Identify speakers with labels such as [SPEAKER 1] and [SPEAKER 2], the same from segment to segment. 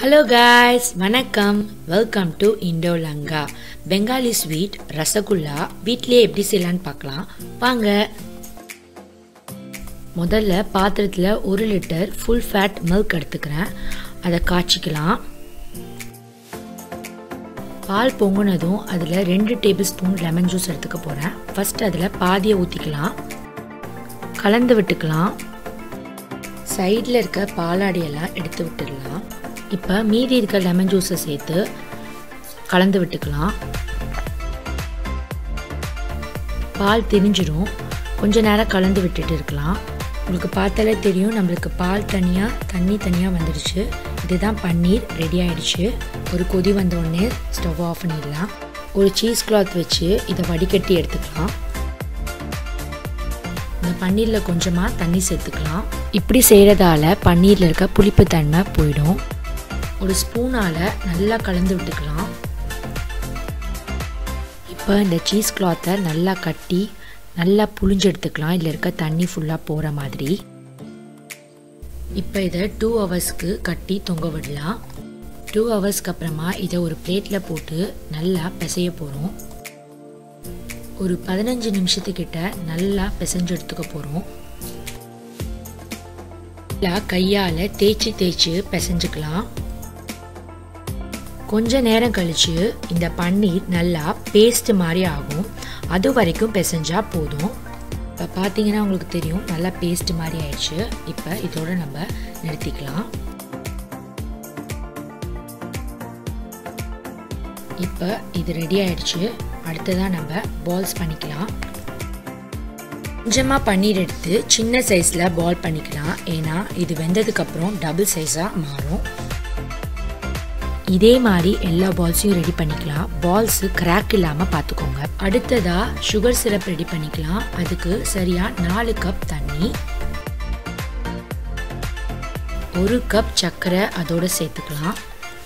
[SPEAKER 1] hello guys வணக்கம் welcome to Indo Lanka Bengali sweet rasgulla வீட்டிலே எப்படி செய்யலான்னு பார்க்கலாம் வாங்க முதல்ல பாத்திரத்தில் ஒரு லிட்டர் ஃபுல் ஃபேட் மில்க் எடுத்துக்கிறேன் அதை காய்ச்சிக்கலாம் பால் பொங்குனதும் அதில் ரெண்டு டேபிள் ஸ்பூன் லெமன் ஜூஸ் எடுத்துக்க போகிறேன் ஃபஸ்ட் அதில் பாதியை ஊற்றிக்கலாம் கலந்து விட்டுக்கலாம் சைடில் இருக்க பாலாடியெல்லாம் எடுத்து விட்டுடலாம் இப்போ மீதி இருக்க லெமன் ஜூஸை சேர்த்து கலந்து விட்டுக்கலாம் பால் திரிஞ்சிடும் கொஞ்ச நேரம் கலந்து விட்டுட்டு இருக்கலாம் உங்களுக்கு பார்த்தாலே தெரியும் நம்மளுக்கு பால் தனியாக தண்ணி தனியாக வந்துடுச்சு இதுதான் பன்னீர் ரெடி ஆயிடுச்சு ஒரு கொதி வந்த உடனே ஸ்டவ் ஆஃப் பண்ணிடலாம் ஒரு சீஸ் கிளாத் வச்சு இதை வடிகட்டி எடுத்துக்கலாம் இந்த பன்னீரில் கொஞ்சமாக தண்ணி சேர்த்துக்கலாம் இப்படி செய்கிறதால பன்னீரில் இருக்க புளிப்பு தன்மை போயிடும் ஒரு ஸ்பூனால் நல்லா கலந்து விட்டுக்கலாம் இப்போ இந்த சீஸ் கிளாத்தை நல்லா கட்டி நல்லா புளிஞ்சு எடுத்துக்கலாம் இதில் இருக்க தண்ணி ஃபுல்லாக போகிற மாதிரி இப்போ இதை டூ ஹவர்ஸ்க்கு கட்டி தொங்க விடலாம் டூ ஹவர்ஸ்க்கு அப்புறமா இதை ஒரு பிளேட்டில் போட்டு நல்லா பிசைய போகிறோம் ஒரு பதினஞ்சு நிமிஷத்துக்கிட்ட நல்லா பிசைஞ்சு எடுத்துக்க போகிறோம் நல்லா கையால் தேய்ச்சி தேய்ச்சி பிசைஞ்சுக்கலாம் கொஞ்ச நேரம் கழித்து இந்த பன்னீர் நல்லா பேஸ்ட் மாதிரி ஆகும் அது வரைக்கும் பிசைஞ்சா போதும் இப்போ பார்த்தீங்கன்னா உங்களுக்கு தெரியும் நல்லா பேஸ்ட் மாதிரி ஆயிடுச்சு இப்போ இதோட நம்ம நிறுத்திக்கலாம் இப்போ இது ரெடி ஆயிடுச்சு அடுத்ததாக நம்ம பால்ஸ் பண்ணிக்கலாம் கொஞ்சமாக பன்னீர் எடுத்து சின்ன சைஸில் பால் பண்ணிக்கலாம் ஏன்னா இது வெந்ததுக்கப்புறம் டபுள் சைஸாக மாறும் இதே மாதிரி எல்லா பால்ஸையும் ரெடி பண்ணிக்கலாம் பால்ஸு கிராக் இல்லாமல் பார்த்துக்கோங்க அடுத்ததாக சுகர் சிரப் ரெடி பண்ணிக்கலாம் அதுக்கு சரியாக நாலு கப் தண்ணி ஒரு கப் சர்க்கரை அதோட சேர்த்துக்கலாம்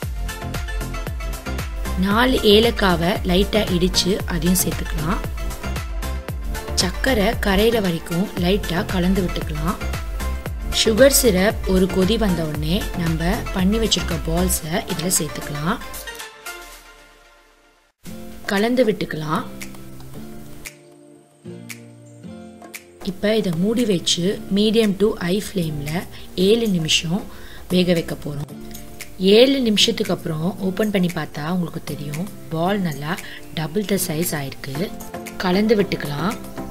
[SPEAKER 1] நாலு ஏலக்காவை லைட்டாக இடித்து அதையும் சேர்த்துக்கலாம் சர்க்கரை கரையிற வரைக்கும் லைட்டாக கலந்து விட்டுக்கலாம் சுகர் சிரப் ஒரு கொதி வந்த உடனே நம்ம பண்ணி வச்சிருக்க பால்ஸை இதில் சேர்த்துக்கலாம் கலந்து விட்டுக்கலாம் இப்போ இதை மூடி வச்சு மீடியம் டு ஹை ஃப்ளேமில் ஏழு நிமிஷம் வேக வைக்க போகிறோம் ஏழு நிமிஷத்துக்கு அப்புறம் ஓப்பன் பண்ணி பார்த்தா உங்களுக்கு தெரியும் பால் நல்லா டபுள் த சைஸ் ஆயிருக்கு கலந்து விட்டுக்கலாம்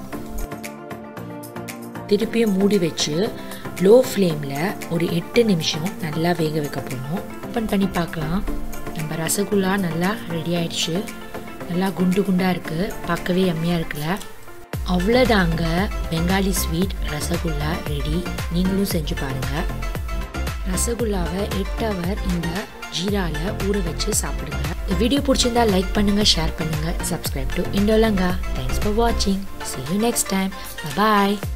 [SPEAKER 1] திருப்பியும் மூடி வச்சு லோ ஃப்ளேமில் ஒரு எட்டு நிமிஷம் நல்லா வேக வைக்க போகணும் ஓப்பன் பண்ணி பார்க்கலாம் நம்ம ரசகுல்லா நல்லா ரெடி ஆயிடுச்சு நல்லா குண்டு குண்டாக இருக்குது பார்க்கவே எம்மையாக இருக்குல்ல அவ்வளோதாங்க பெங்காலி ஸ்வீட் ரசகுல்லா ரெடி நீங்களும் செஞ்சு பாருங்கள் ரசகுல்லாவை எட்டு ஹவர் இந்த ஜீராவில் ஊற வச்சு சாப்பிடுங்க இந்த வீடியோ பிடிச்சிருந்தா லைக் பண்ணுங்கள் ஷேர் பண்ணுங்கள் subscribe to Indolanka thanks for வாட்சிங் see you next time bye